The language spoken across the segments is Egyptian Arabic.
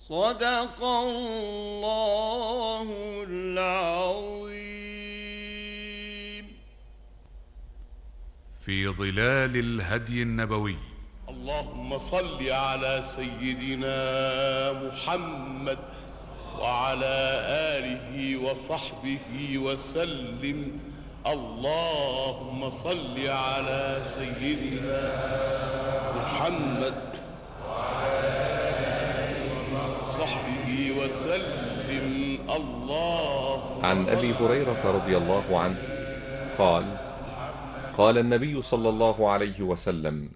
صدق الله العظيم في ظلال الهدي النبوي اللهم صل على سيدنا محمد وعلى آله وصحبه وسلم اللهم صل على سيدنا محمد وصحبه وسلم الله عن أبي هريرة رضي الله عنه قال قال النبي صلى الله عليه وسلم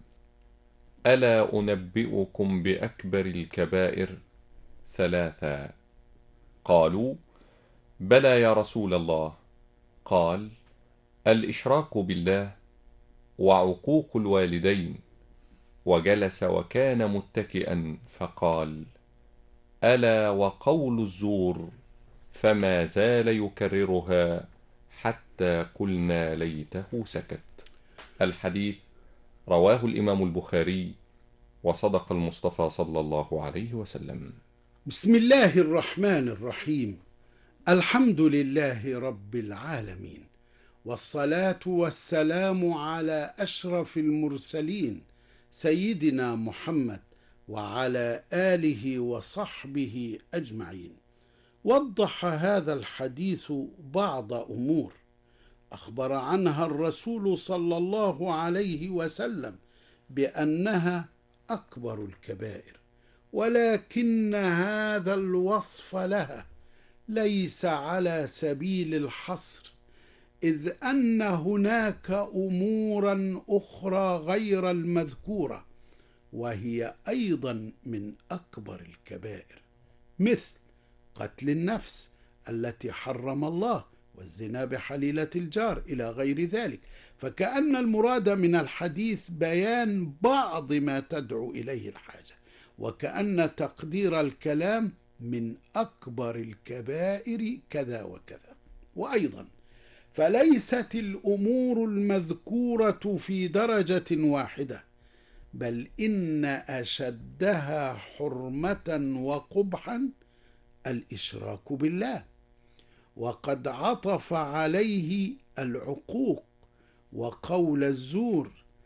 ألا أنبئكم بأكبر الكبائر ثلاثا قالوا بلى يا رسول الله قال الإشراك بالله وعقوق الوالدين وجلس وكان متكئا فقال ألا وقول الزور فما زال يكررها حتى قلنا ليته سكت الحديث رواه الإمام البخاري وصدق المصطفى صلى الله عليه وسلم بسم الله الرحمن الرحيم الحمد لله رب العالمين والصلاة والسلام على أشرف المرسلين سيدنا محمد وعلى آله وصحبه أجمعين وضح هذا الحديث بعض أمور أخبر عنها الرسول صلى الله عليه وسلم بأنها أكبر الكبائر ولكن هذا الوصف لها ليس على سبيل الحصر إذ أن هناك أمورا أخرى غير المذكورة وهي أيضا من أكبر الكبائر مثل قتل النفس التي حرم الله والزنا بحليلة الجار إلى غير ذلك فكأن المراد من الحديث بيان بعض ما تدعو إليه الحاجة وكأن تقدير الكلام من أكبر الكبائر كذا وكذا وأيضا فليست الأمور المذكورة في درجة واحدة بل إن أشدها حرمة وقبحا الإشراك بالله وقد عطف عليه العقوق وقول الزور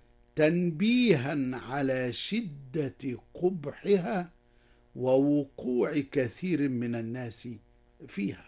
تنبيها على شدة قبحها ووقوع كثير من الناس فيها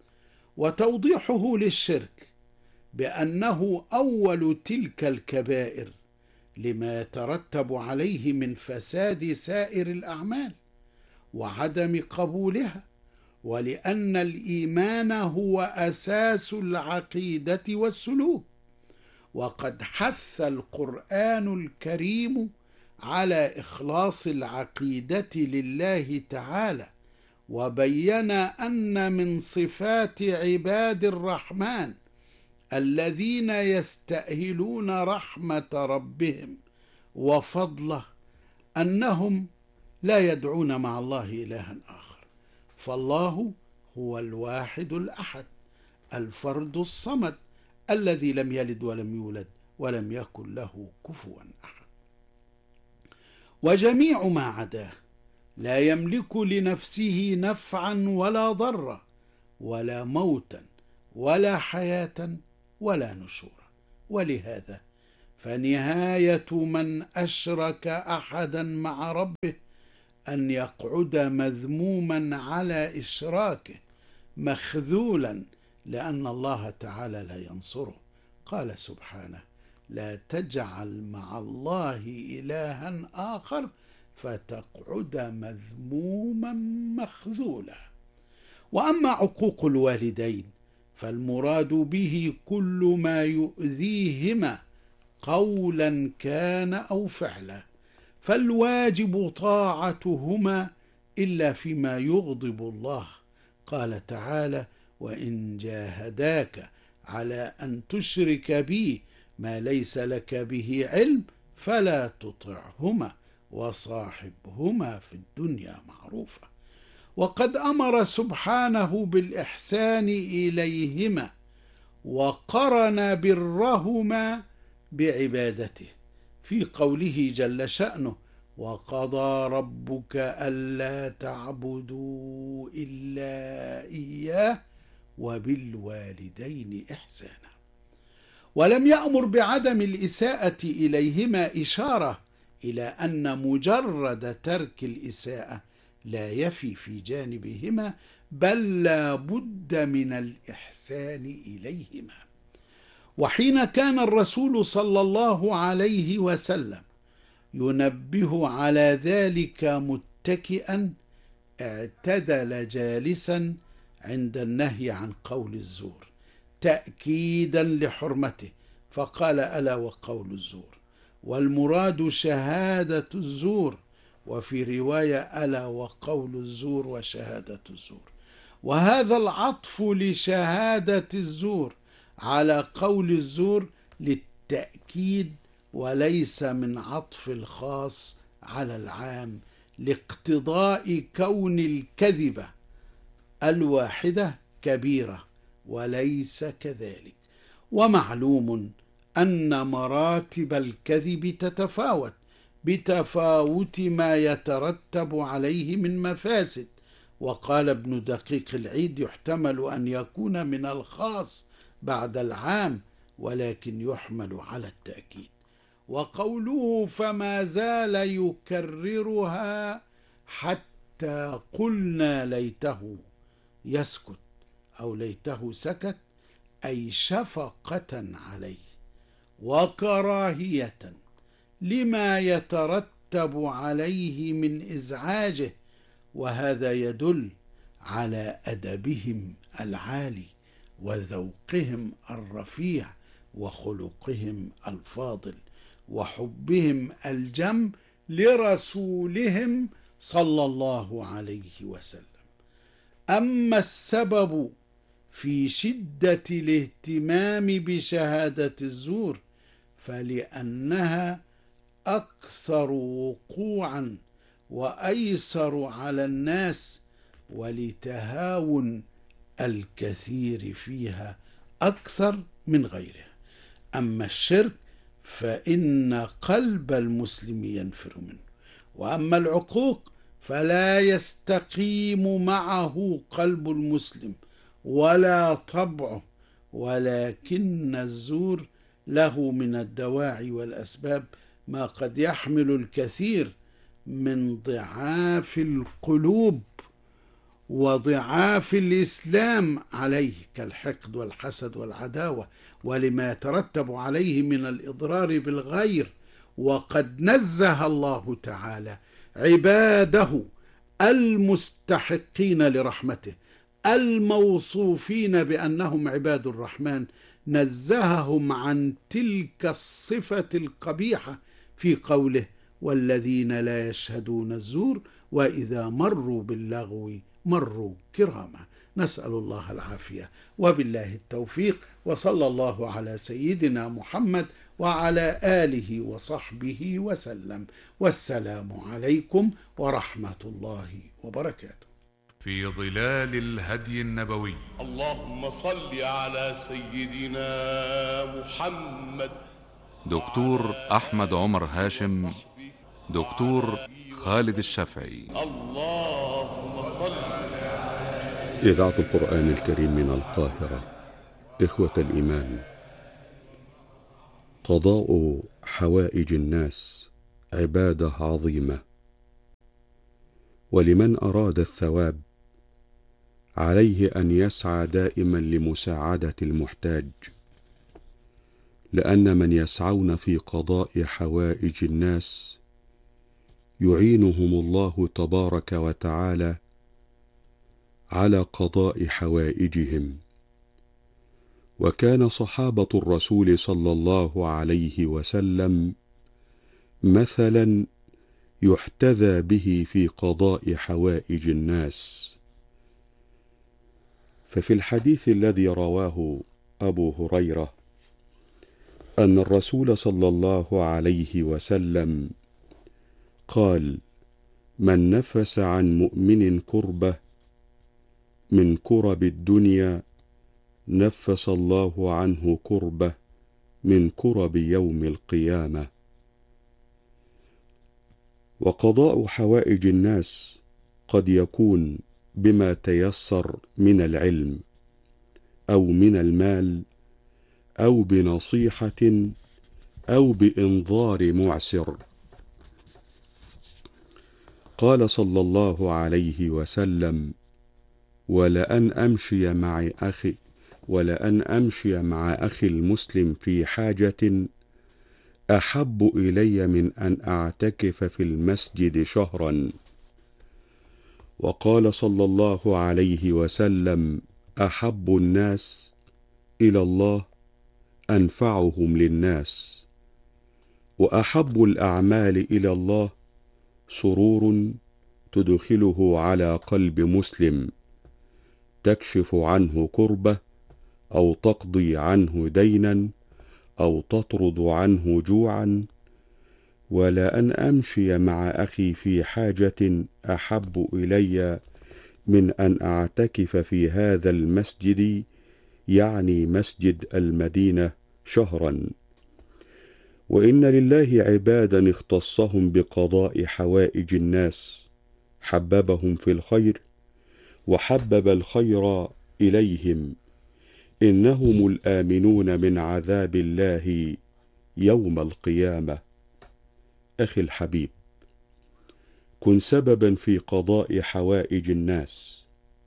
وتوضيحه للشرك بأنه أول تلك الكبائر لما يترتب عليه من فساد سائر الأعمال وعدم قبولها ولأن الإيمان هو أساس العقيدة والسلوك وقد حث القرآن الكريم على إخلاص العقيدة لله تعالى وبين أن من صفات عباد الرحمن الذين يستأهلون رحمة ربهم وفضله أنهم لا يدعون مع الله إلها آخر فالله هو الواحد الأحد الفرد الصمد الذي لم يلد ولم يولد ولم يكن له كفوا أحد وجميع ما عداه لا يملك لنفسه نفعا ولا ضرا ولا موتا ولا حياة ولا نشورا ولهذا فنهاية من أشرك أحدا مع ربه أن يقعد مذموما على إشراكه مخذولا لأن الله تعالى لا ينصره قال سبحانه لا تجعل مع الله إلها آخر فتقعد مذموما مخذولا وأما عقوق الوالدين فالمراد به كل ما يؤذيهما قولا كان أو فعلا فالواجب طاعتهما إلا فيما يغضب الله قال تعالى وإن جاهداك على أن تشرك بي ما ليس لك به علم فلا تطعهما وصاحبهما في الدنيا معروفة وقد أمر سبحانه بالإحسان إليهما وقرن برهما بعبادته في قوله جل شأنه وقضى ربك ألا تعبدوا إلا إياه وبالوالدين إحسانا ولم يأمر بعدم الإساءة إليهما إشارة إلى أن مجرد ترك الإساءة لا يفي في جانبهما بل لا بد من الإحسان إليهما وحين كان الرسول صلى الله عليه وسلم ينبه على ذلك متكئا اعتدل جالسا عند النهي عن قول الزور تأكيدا لحرمته فقال ألا وقول الزور والمراد شهادة الزور وفي رواية ألا وقول الزور وشهادة الزور وهذا العطف لشهادة الزور على قول الزور للتأكيد وليس من عطف الخاص على العام لاقتضاء كون الكذبة الواحدة كبيرة وليس كذلك ومعلوم أن مراتب الكذب تتفاوت بتفاوت ما يترتب عليه من مفاسد وقال ابن دقيق العيد يحتمل أن يكون من الخاص بعد العام ولكن يحمل على التأكيد وقوله فما زال يكررها حتى قلنا ليته يسكت أو ليته سكت أي شفقة عليه وكراهية لما يترتب عليه من إزعاجه وهذا يدل على أدبهم العالي وذوقهم الرفيع وخلقهم الفاضل وحبهم الجم لرسولهم صلى الله عليه وسلم اما السبب في شده الاهتمام بشهاده الزور فلانها اكثر وقوعا وايسر على الناس ولتهاون الكثير فيها اكثر من غيرها اما الشرك فان قلب المسلم ينفر منه واما العقوق فلا يستقيم معه قلب المسلم ولا طبعه ولكن الزور له من الدواعي والاسباب ما قد يحمل الكثير من ضعاف القلوب وضعاف الاسلام عليه كالحقد والحسد والعداوه ولما يترتب عليه من الاضرار بالغير وقد نزه الله تعالى عباده المستحقين لرحمته الموصوفين بانهم عباد الرحمن نزههم عن تلك الصفه القبيحه في قوله والذين لا يشهدون الزور واذا مروا باللغو مروا كراما نسال الله العافيه وبالله التوفيق وصلى الله على سيدنا محمد وعلى اله وصحبه وسلم والسلام عليكم ورحمه الله وبركاته في ظلال الهدي النبوي اللهم صل على سيدنا محمد دكتور أحمد عمر هاشم دكتور خالد الشافعي اللهم صل إذاعة القرآن الكريم من القاهرة إخوة الإيمان قضاء حوائج الناس عبادة عظيمة ولمن أراد الثواب عليه أن يسعى دائما لمساعدة المحتاج لأن من يسعون في قضاء حوائج الناس يعينهم الله تبارك وتعالى على قضاء حوائجهم وكان صحابه الرسول صلى الله عليه وسلم مثلا يحتذى به في قضاء حوائج الناس ففي الحديث الذي رواه ابو هريره ان الرسول صلى الله عليه وسلم قال من نفس عن مؤمن كربه من كرب الدنيا نفس الله عنه كربه من كرب يوم القيامه وقضاء حوائج الناس قد يكون بما تيسر من العلم او من المال او بنصيحه او بانظار معسر قال صلى الله عليه وسلم ولان امشي مع اخي ولان امشي مع اخي المسلم في حاجه احب الي من ان اعتكف في المسجد شهرا وقال صلى الله عليه وسلم احب الناس الى الله انفعهم للناس واحب الاعمال الى الله سرور تدخله على قلب مسلم تكشف عنه كربه او تقضي عنه دينا او تطرد عنه جوعا ولا ان امشي مع اخي في حاجه احب الي من ان اعتكف في هذا المسجد يعني مسجد المدينه شهرا وان لله عبادا اختصهم بقضاء حوائج الناس حببهم في الخير وحبب الخير اليهم انهم الامنون من عذاب الله يوم القيامه اخي الحبيب كن سببا في قضاء حوائج الناس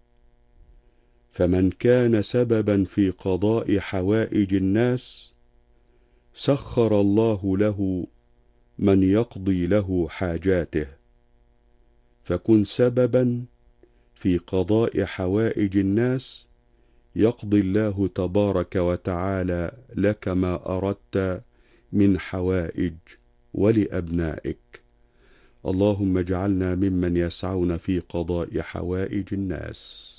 فمن كان سببا في قضاء حوائج الناس سخر الله له من يقضي له حاجاته فكن سببا في قضاء حوائج الناس يقضي الله تبارك وتعالى لك ما اردت من حوائج ولابنائك اللهم اجعلنا ممن يسعون في قضاء حوائج الناس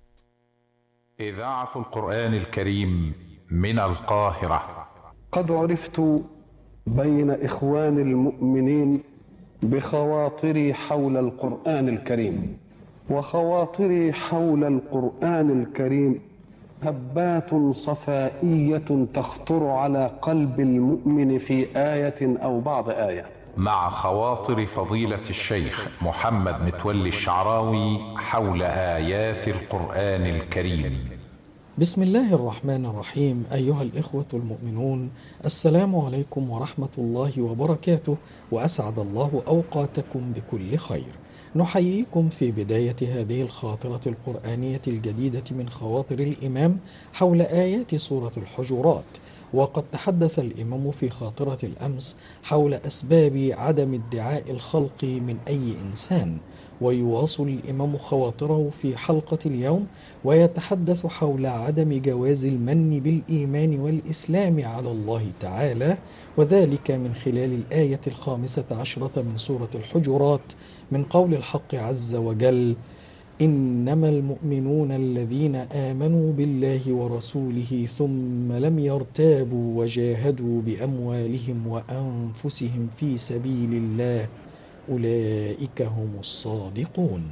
إذاعة القرآن الكريم من القاهرة قد عرفت بين إخوان المؤمنين بخواطري حول القرآن الكريم وخواطري حول القرآن الكريم هبات صفائية تخطر على قلب المؤمن في آية أو بعض آية مع خواطر فضيلة الشيخ محمد متولي الشعراوي حول آيات القرآن الكريم بسم الله الرحمن الرحيم أيها الإخوة المؤمنون السلام عليكم ورحمة الله وبركاته وأسعد الله أوقاتكم بكل خير نحييكم في بداية هذه الخاطرة القرآنية الجديدة من خواطر الإمام حول آيات سورة الحجرات وقد تحدث الإمام في خاطرة الأمس حول أسباب عدم ادعاء الخلق من أي إنسان ويواصل الإمام خواطره في حلقة اليوم ويتحدث حول عدم جواز المن بالإيمان والإسلام على الله تعالى وذلك من خلال الآية الخامسة عشرة من سورة الحجرات من قول الحق عز وجل إنما المؤمنون الذين آمنوا بالله ورسوله ثم لم يرتابوا وجاهدوا بأموالهم وأنفسهم في سبيل الله أولئك هم الصادقون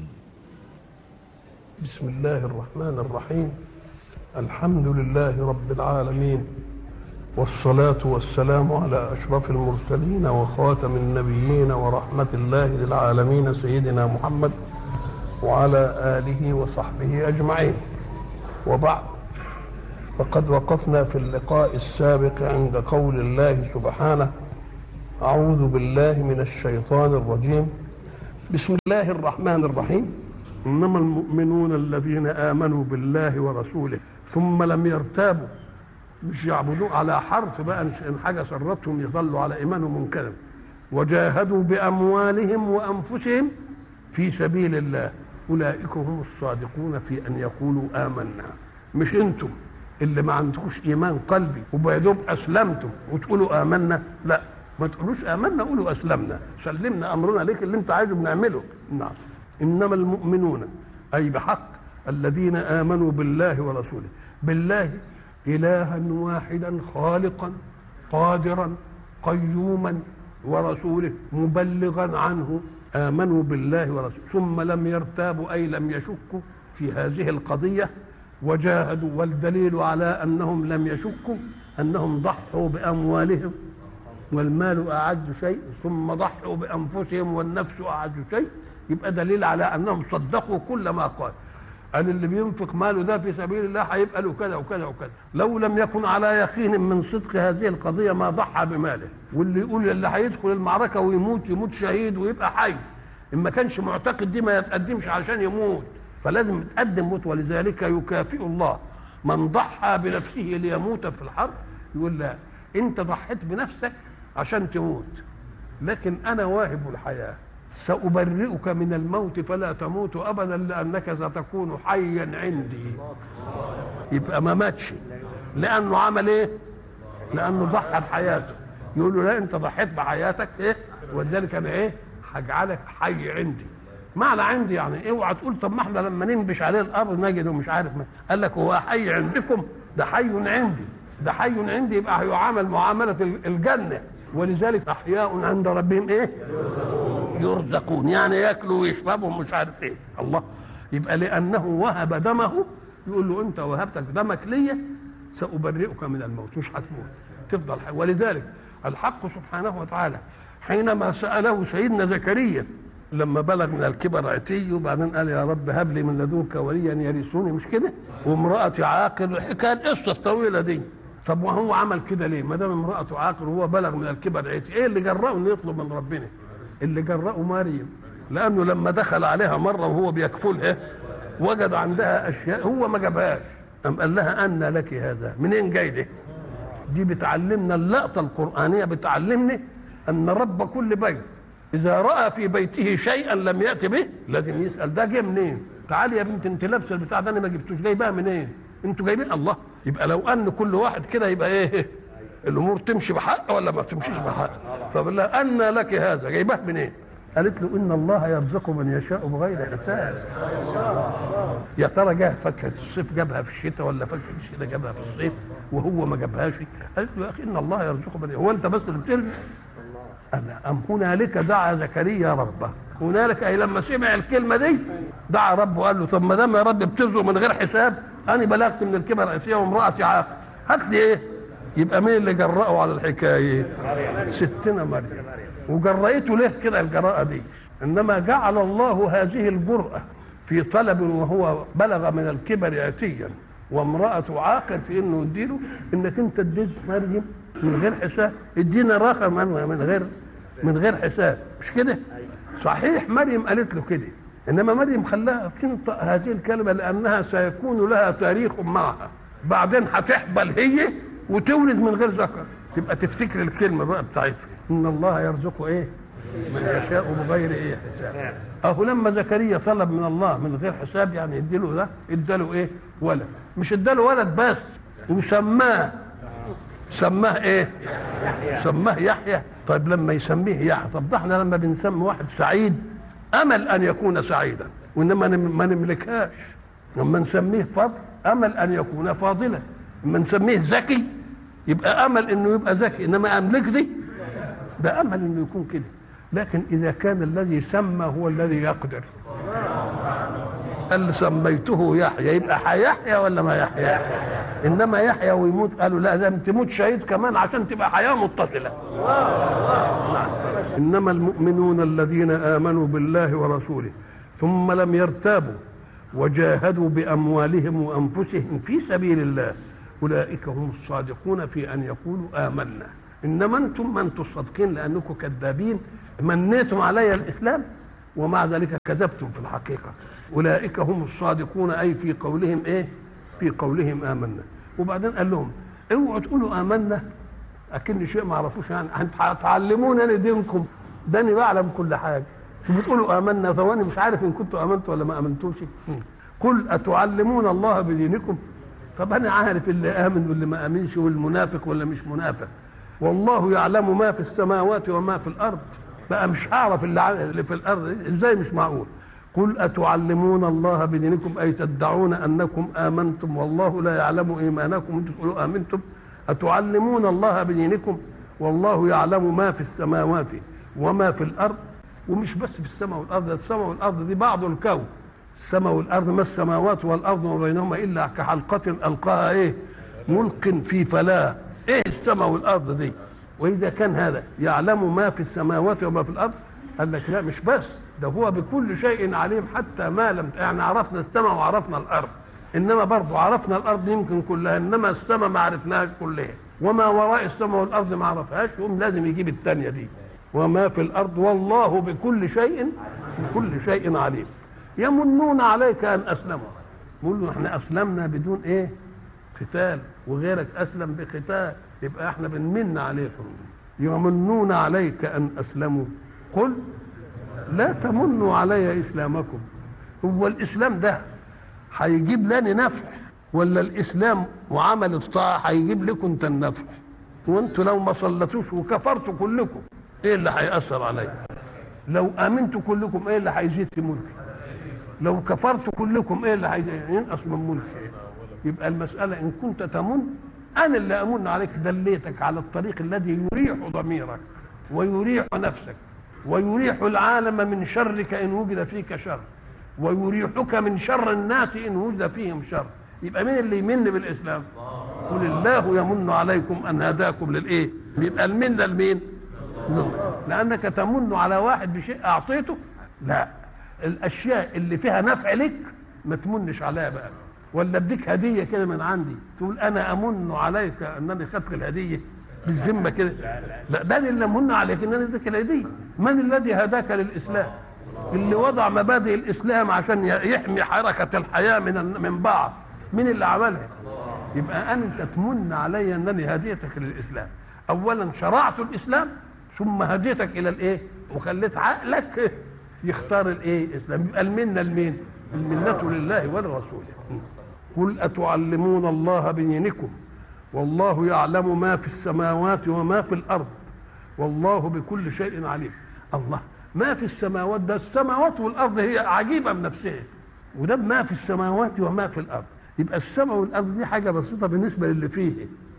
بسم الله الرحمن الرحيم الحمد لله رب العالمين والصلاة والسلام على أشرف المرسلين وخاتم النبيين ورحمة الله للعالمين سيدنا محمد وعلى آله وصحبه أجمعين وبعد فقد وقفنا في اللقاء السابق عند قول الله سبحانه أعوذ بالله من الشيطان الرجيم بسم الله الرحمن الرحيم إنما المؤمنون الذين آمنوا بالله ورسوله ثم لم يرتابوا مش يعبدوه على حرف بقى إن حاجة سرتهم يظلوا على إيمانهم منكرا وجاهدوا بأموالهم وأنفسهم في سبيل الله أولئك هم الصادقون في أن يقولوا آمنا مش أنتم اللي ما عندكوش إيمان قلبي وبيدوب أسلمتم وتقولوا آمنا لا ما تقولوش آمنا قولوا أسلمنا سلمنا أمرنا ليك اللي أنت عايزه بنعمله نعم إنما المؤمنون أي بحق الذين آمنوا بالله ورسوله بالله إلها واحدا خالقا قادرا قيوما ورسوله مبلغا عنه آمنوا بالله ورسوله ثم لم يرتابوا أي لم يشكوا في هذه القضية وجاهدوا والدليل على أنهم لم يشكوا أنهم ضحوا بأموالهم والمال اعز شيء ثم ضحوا بانفسهم والنفس اعز شيء يبقى دليل على انهم صدقوا كل ما قال قال اللي بينفق ماله ده في سبيل الله هيبقى له كذا وكذا وكذا لو لم يكن على يقين من صدق هذه القضيه ما ضحى بماله واللي يقول اللي هيدخل المعركه ويموت يموت شهيد ويبقى حي ان ما كانش معتقد دي ما يتقدمش عشان يموت فلازم يتقدم موت ولذلك يكافئ الله من ضحى بنفسه ليموت في الحرب يقول لا انت ضحيت بنفسك عشان تموت لكن انا واهب الحياه سأبرئك من الموت فلا تموت أبدا لأنك ستكون حيا عندي يبقى ما ماتش لأنه عمل إيه لأنه ضحى بحياته يقول له لا أنت ضحيت بحياتك إيه ولذلك أنا إيه هجعلك حي عندي معنى عندي يعني اوعى تقول طب ما احنا لما ننبش عليه الارض نجده مش عارف ما قال لك هو حي عندكم ده حي عندي ده حي عندي يبقى هيعامل معامله الجنه ولذلك احياء عند ربهم ايه يرزقون يعني ياكلوا ويشربوا مش عارف ايه الله يبقى لانه وهب دمه يقول له انت وهبتك دمك ليا سابرئك من الموت مش هتموت تفضل حي ولذلك الحق سبحانه وتعالى حينما ساله سيدنا زكريا لما بلغ من الكبر عتي وبعدين قال يا رب هب لي من لدنك وليا يرثني مش كده وامرأتي عاقر الحكايه القصه الطويله دي طب وهو عمل كده ليه؟ ما دام امرأته عاقر وهو بلغ من الكبر عتي ايه اللي جرأه انه يطلب من ربنا؟ اللي جرأه مريم لانه لما دخل عليها مره وهو بيكفلها وجد عندها اشياء هو ما جابهاش قام قال لها ان لك هذا منين جاي ده؟ دي بتعلمنا اللقطه القرانيه بتعلمني ان رب كل بيت اذا راى في بيته شيئا لم ياتي به لازم يسال ده جه منين تعالي يا بنت انت لابسه البتاع ده انا ما جبتوش جايبها منين انتوا جايبين الله يبقى لو ان كل واحد كده يبقى ايه الامور تمشي بحق ولا ما تمشيش بحق فبقول لها ان لك هذا جايباه منين قالت له ان الله يرزق من يشاء بغير حساب يا ترى جه فاكهه الصيف جابها في الشتاء ولا فاكهه الشتاء جابها في الصيف وهو ما جابهاش قالت له يا اخي ان الله يرزق من هو انت بس اللي بترمي أنا أم هنالك دعا زكريا ربه هنالك أي لما سمع الكلمة دي دعا ربه قال له طب ما دام يا رب بترزق من غير حساب أنا بلغت من الكبر عتيه وامرأتي عاقر هات لي إيه؟ يبقى مين اللي جرأه على الحكاية؟ ستنا مريم وجرأته ليه كده الجراءة دي؟ إنما جعل الله هذه الجرأة في طلب وهو بلغ من الكبر عتيا وامرأته عاقر في إنه يديله إنك أنت اديت مريم من غير حساب ادينا راخر من غير من غير حساب مش كده صحيح مريم قالت له كده انما مريم خلاها تنطق هذه الكلمه لانها سيكون لها تاريخ معها بعدين هتحبل هي وتولد من غير ذكر تبقى تفتكر الكلمه بقى بتاعتها ان الله يرزق ايه من يشاء بغير ايه حساب اهو لما زكريا طلب من الله من غير حساب يعني اديله ده اداله ايه ولد مش اداله ولد بس وسماه سماه ايه سماه يحيى طيب لما يسميه يحيى طب ده احنا لما بنسمي واحد سعيد امل ان يكون سعيدا وانما ما نملكهاش لما نسميه فضل امل ان يكون فاضلا لما نسميه ذكي يبقى امل انه يبقى ذكي انما املك دي ده امل انه يكون كده لكن اذا كان الذي سمى هو الذي يقدر قال سميته يحيى يبقى حيحيى ولا ما يحيى انما يحيى ويموت قالوا لا ده تموت شهيد كمان عشان تبقى حياه متصله انما المؤمنون الذين امنوا بالله ورسوله ثم لم يرتابوا وجاهدوا باموالهم وانفسهم في سبيل الله اولئك هم الصادقون في ان يقولوا امنا انما انتم ما انتم صادقين لانكم كذابين منيتم علي الاسلام ومع ذلك كذبتم في الحقيقه اولئك هم الصادقون اي في قولهم ايه في قولهم امنا وبعدين قال لهم اوعوا تقولوا امنا اكن شيء ما عرفوش يعني هتعلموني انا دينكم ده انا بعلم كل حاجه شو بتقولوا امنا ثواني مش عارف ان كنتوا امنتوا ولا ما امنتوش قل اتعلمون الله بدينكم طب انا عارف اللي امن واللي ما امنش والمنافق ولا مش منافق والله يعلم ما في السماوات وما في الارض بقى مش هعرف اللي, اللي في الارض ازاي مش معقول قل أتعلمون الله بدينكم أي تدعون أنكم آمنتم والله لا يعلم إيمانكم أنتم تقولوا آمنتم أتعلمون الله بدينكم والله يعلم ما في السماوات وما في الأرض ومش بس في السماء والأرض السماء والأرض دي بعض الكون السماء والأرض ما السماوات والأرض وما بينهما إلا كحلقة ألقاها إيه ملق في فلاة إيه السماء والأرض دي واذا كان هذا يعلم ما في السماوات وما في الارض قال لك لا مش بس ده هو بكل شيء عليم حتى ما لم يعني عرفنا السماء وعرفنا الارض انما برضه عرفنا الارض يمكن كلها انما السماء ما عرفناهاش كلها وما وراء السماء والارض ما عرفهاش يقوم لازم يجيب الثانيه دي وما في الارض والله بكل شيء بكل شيء عليم يمنون عليك ان اسلموا بيقول له احنا اسلمنا بدون ايه قتال وغيرك اسلم بقتال يبقى احنا بنمن عليكم يمنون عليك ان اسلموا قل لا تمنوا علي اسلامكم هو الاسلام ده هيجيب لنا نفع ولا الاسلام وعمل الطاعه هيجيب لكم انت النفع وانتوا لو ما صلتوش وكفرتوا كلكم ايه اللي هيأثر عليا لو امنتوا كلكم ايه اللي هيزيد في ملكي لو كفرتوا كلكم ايه اللي هينقص من ملكي يبقى المساله ان كنت تمن انا اللي امن عليك دليتك على الطريق الذي يريح ضميرك ويريح نفسك ويريح العالم من شرك ان وجد فيك شر ويريحك من شر الناس ان وجد فيهم شر يبقى مين اللي يمن بالاسلام قل الله يمن عليكم ان هداكم للايه يبقى المنه لمين لانك تمن على واحد بشيء اعطيته لا الاشياء اللي فيها نفع لك ما تمنش عليها بقى ولا اديك هديه كده من عندي تقول انا امن عليك انني خدت الهديه بالذمه كده لا ده اللي امن عليك ان انا اديك الهديه من الذي هداك للاسلام اللي وضع مبادئ الاسلام عشان يحمي حركه الحياه من من بعض مين اللي عملها يبقى انا انت تمن علي انني هديتك للاسلام اولا شرعت الاسلام ثم هديتك الى الايه وخليت عقلك يختار الايه الاسلام يبقى المنه لمين المنه لله ولرسوله قل اتعلمون الله بدينكم والله يعلم ما في السماوات وما في الارض والله بكل شيء عليم الله ما في السماوات ده السماوات والارض هي عجيبه بنفسها وده ما في السماوات وما في الارض يبقى السماء والارض دي حاجه بسيطه بالنسبه للي فيه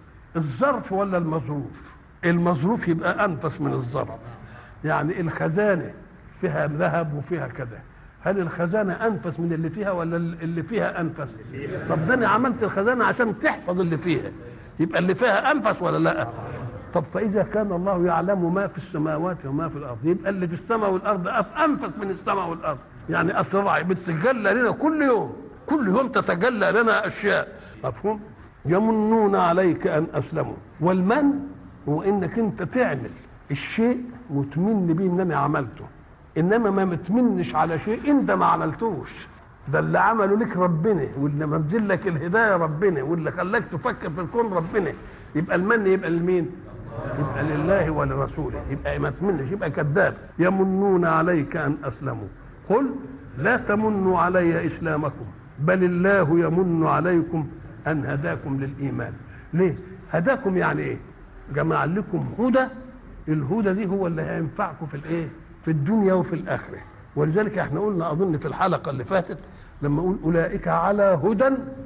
الظرف ولا المظروف المظروف يبقى انفس من الظرف يعني الخزانه فيها ذهب وفيها كذا هل الخزانه انفس من اللي فيها ولا اللي فيها انفس طب ده انا عملت الخزانه عشان تحفظ اللي فيها يبقى اللي فيها انفس ولا لا طب فاذا كان الله يعلم ما في السماوات وما في الارض يبقى اللي في السماء والارض انفس من السماء والارض يعني اسرع بتتجلى لنا كل يوم كل يوم تتجلى لنا اشياء مفهوم يمنون عليك ان اسلموا والمن هو انك انت تعمل الشيء وتمن بيه ان انا عملته انما ما متمنش على شيء انت ما عملتوش ده اللي عمله لك ربنا واللي منزل لك الهدايه ربنا واللي خلاك تفكر في الكون ربنا يبقى المن يبقى لمين؟ يبقى لله ولرسوله يبقى ما تمنش يبقى كذاب يمنون عليك ان اسلموا قل لا تمنوا علي اسلامكم بل الله يمن عليكم ان هداكم للايمان ليه هداكم يعني ايه جمع لكم هدى الهدى دي هو اللي هينفعكم في الايه في الدنيا وفي الاخره ولذلك احنا قلنا اظن في الحلقه اللي فاتت لما اقول اولئك على هدى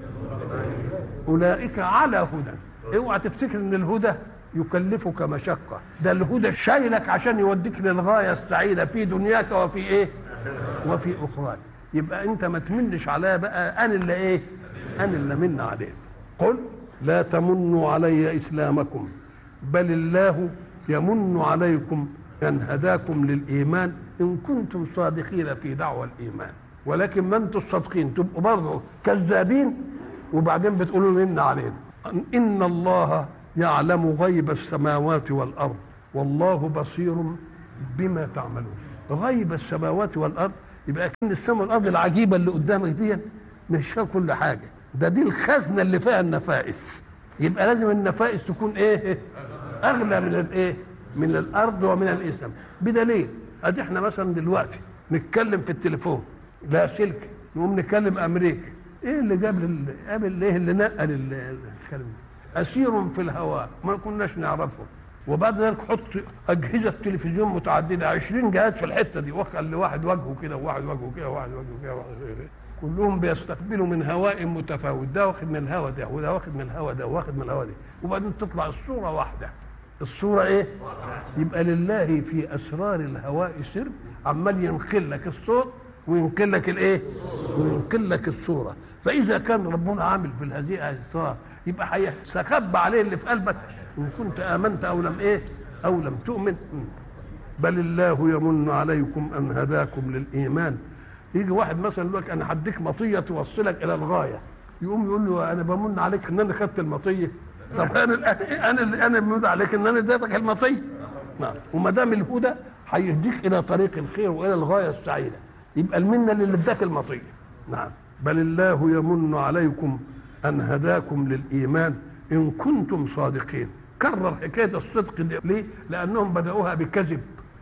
اولئك على هدى اوعى تفتكر ان الهدى يكلفك مشقه ده الهدى شايلك عشان يوديك للغايه السعيده في دنياك وفي ايه وفي اخراك يبقى انت ما تمنش عليا بقى انا اللي ايه انا اللي من عليه قل لا تمنوا علي اسلامكم بل الله يمن عليكم ان هداكم للايمان ان كنتم صادقين في دعوى الايمان ولكن ما انتم الصادقين تبقوا برضه كذابين وبعدين بتقولوا من علينا ان الله يعلم غيب السماوات والارض والله بصير بما تعملون غيب السماوات والارض يبقى كان السماء والارض العجيبه اللي قدامك دي مش فيها كل حاجه ده دي الخزنه اللي فيها النفائس يبقى لازم النفائس تكون ايه اغلى من الايه من الارض ومن الاسم بدليل ادي احنا مثلا دلوقتي نتكلم في التليفون لا سلك نقوم نكلم امريكا ايه اللي جاب لل... قابل ايه اللي نقل الكلام اسير في الهواء ما كناش نعرفه وبعد ذلك حط اجهزه تلفزيون متعدده 20 جهاز في الحته دي وخلي واحد وجهه كده وواحد وجهه كده وواحد وجهه كده وواحد كده كلهم بيستقبلوا من هواء متفاوت ده واخد من الهواء ده وده واخد من الهواء ده واخد من الهواء ده وبعدين تطلع الصوره واحده الصوره ايه يبقى لله في اسرار الهواء سر عمال ينقل لك الصوت وينقل لك الايه وينقل لك الصوره فاذا كان ربنا عامل في هذه الاسرار يبقى هيستخبى عليه اللي في قلبك ان كنت امنت او لم ايه أو لم تؤمن بل الله يمن عليكم أن هداكم للإيمان يجي واحد مثلا يقول لك أنا هديك مطية توصلك إلى الغاية يقوم يقول له أنا بمن عليك إن أنا خدت المطية طب أنا أنا أنا بمن عليك إن أنا اديتك المطية نعم وما دام الهدى هيهديك إلى طريق الخير وإلى الغاية السعيدة يبقى المنة اللي اداك المطية نعم بل الله يمن عليكم أن هداكم للإيمان إن كنتم صادقين كرر حكاية الصدق دي ليه؟ لأنهم بدأوها بكذب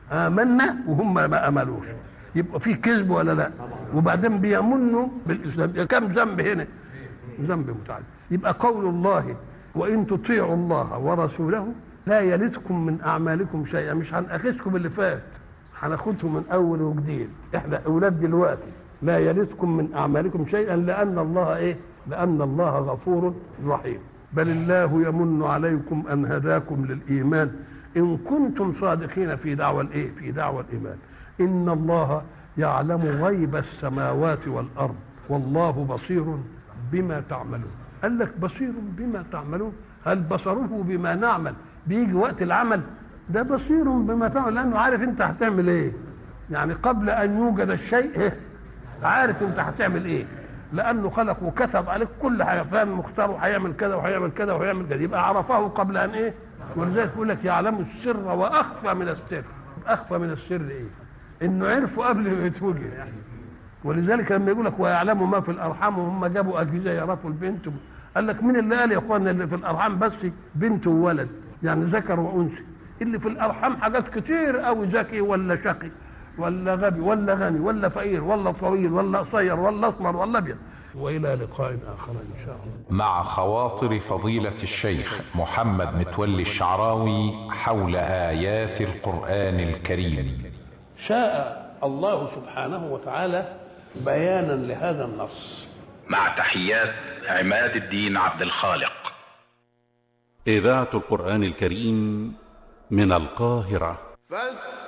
آمنا وهم ما أملوش يبقى في كذب ولا لا وبعدين بيمنوا بالإسلام كم ذنب هنا ذنب متعدد يبقى قول الله وإن تطيعوا الله ورسوله لا يلدكم من أعمالكم شيئا مش هنأخذكم اللي فات هناخده من أول وجديد إحنا أولاد دلوقتي لا يلدكم من أعمالكم شيئا لأن الله إيه لأن الله غفور رحيم بل الله يمن عليكم أن هداكم للإيمان إن كنتم صادقين في دعوة الإيه في دعوة الإيمان إن الله يعلم غيب السماوات والأرض والله بصير بما تعملون قال لك بصير بما تعملون هل بصره بما نعمل بيجي وقت العمل ده بصير بما تعمل لأنه عارف أنت هتعمل إيه يعني قبل أن يوجد الشيء إيه؟ عارف أنت هتعمل إيه لانه خلق وكتب عليك كل حاجه فلان مختار وهيعمل كذا وهيعمل كذا وهيعمل كذا يبقى عرفه قبل ان ايه ولذلك يقول لك يعلم السر واخفى من السر اخفى من السر ايه انه عرفه قبل ما يتوجد ولذلك لما يقول لك ويعلم ما في الارحام وهم جابوا اجهزه يعرفوا البنت قال لك مين اللي قال يا اخوانا اللي في الارحام بس بنت وولد يعني ذكر وانثى اللي في الارحام حاجات كتير قوي ذكي ولا شقي ولا غبي ولا غني ولا فقير ولا طويل ولا قصير ولا اسمر ولا ابيض والى لقاء اخر ان شاء الله مع خواطر فضيلة الشيخ محمد متولي الشعراوي حول آيات القرآن الكريم شاء الله سبحانه وتعالى بيانا لهذا النص مع تحيات عماد الدين عبد الخالق إذاعة القرآن الكريم من القاهرة فاستمعوا